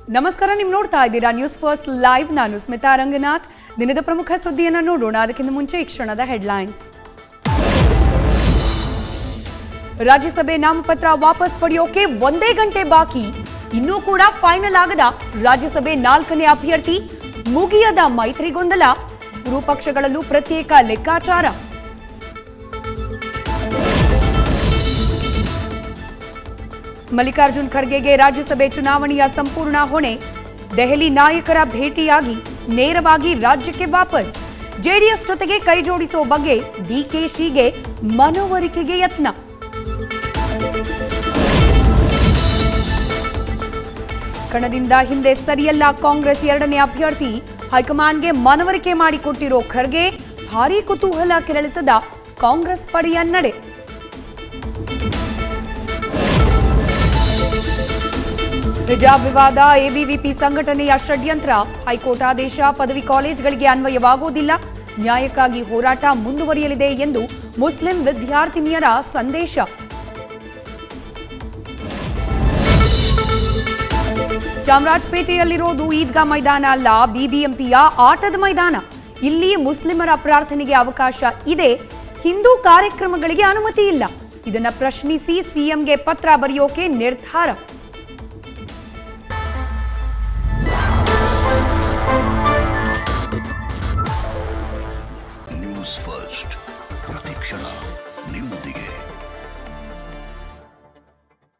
ನಮಸ್ಕಾರ ನೀವು ನೋಡ್ತಾ ಇದ್ದೀರಾ ನ್ಯೂಸ್ ಫಸ್ಟ್ ಲೈವ್ ನಾನು ಸ್ಮಿತಾ ರಂಗನಾಥ್ ದಿನದ ಪ್ರಮುಖ ಸುದ್ದಿಯನ್ನು ನೋಡೋಣ ಅದಕ್ಕಿಂತ ಮುಂಚೆ ಈ ಕ್ಷಣದ ಹೆಡ್ಲೈನ್ಸ್ ರಾಜ್ಯಸಭೆ ನಾಮಪತ್ರ ವಾಪಸ್ ಪಡೆಯೋಕೆ ಒಂದೇ ಗಂಟೆ ಬಾಕಿ ಇನ್ನೂ ಕೂಡ ಫೈನಲ್ ಆಗದ ರಾಜ್ಯಸಭೆ ನಾಲ್ಕನೇ ಅಭ್ಯರ್ಥಿ ಮುಗಿಯದ ಮೈತ್ರಿ ಗೊಂದಲ ಮೂರು ಪಕ್ಷಗಳಲ್ಲೂ ಪ್ರತ್ಯೇಕ ಲೆಕ್ಕಾಚಾರ ಮಲ್ಲಿಕಾರ್ಜುನ್ ಖರ್ಗೆಗೆ ರಾಜ್ಯಸಭೆ ಚುನಾವಣೆಯ ಸಂಪೂರ್ಣ ಹೊಣೆ ದೆಹಲಿ ನಾಯಕರ ಭೇಟಿಯಾಗಿ ನೇರವಾಗಿ ರಾಜ್ಯಕ್ಕೆ ವಾಪಸ್ ಜೆಡಿಎಸ್ ಜೊತೆಗೆ ಕೈ ಜೋಡಿಸೋ ಬಗ್ಗೆ ಡಿಕೆಶಿಗೆ ಮನವರಿಕೆಗೆ ಯತ್ನ ಕಣದಿಂದ ಹಿಂದೆ ಸರಿಯಲ್ಲ ಕಾಂಗ್ರೆಸ್ ಎರಡನೇ ಅಭ್ಯರ್ಥಿ ಹೈಕಮಾಂಡ್ಗೆ ಮನವರಿಕೆ ಮಾಡಿಕೊಟ್ಟಿರೋ ಖರ್ಗೆ ಭಾರೀ ಕುತೂಹಲ ಕೆರಳಿಸದ ಕಾಂಗ್ರೆಸ್ ಪಡೆಯ ನಡೆ ಹಿಜಾಬ್ ವಿವಾದ ಎಬಿವಿಪಿ ಸಂಘಟನೆಯ ಷಡ್ಯಂತ್ರ ಹೈಕೋರ್ಟ್ ಆದೇಶ ಪದವಿ ಕಾಲೇಜ್ಗಳಿಗೆ ಅನ್ವಯವಾಗುವುದಿಲ್ಲ ನ್ಯಾಯಕ್ಕಾಗಿ ಹೋರಾಟ ಮುಂದುವರಿಯಲಿದೆ ಎಂದು ಮುಸ್ಲಿಂ ವಿದ್ಯಾರ್ಥಿನಿಯರ ಸಂದೇಶ ಚಾಮರಾಜಪೇಟೆಯಲ್ಲಿರೋದು ಈದ್ಗಾ ಮೈದಾನ ಅಲ್ಲ ಬಿಬಿಎಂಪಿಯ ಆಟದ ಮೈದಾನ ಇಲ್ಲಿ ಮುಸ್ಲಿಮರ ಪ್ರಾರ್ಥನೆಗೆ ಅವಕಾಶ ಇದೆ ಹಿಂದೂ ಕಾರ್ಯಕ್ರಮಗಳಿಗೆ ಅನುಮತಿ ಇಲ್ಲ ಇದನ್ನ ಪ್ರಶ್ನಿಸಿ ಸಿಎಂಗೆ ಪತ್ರ ಬರೆಯೋಕೆ ನಿರ್ಧಾರ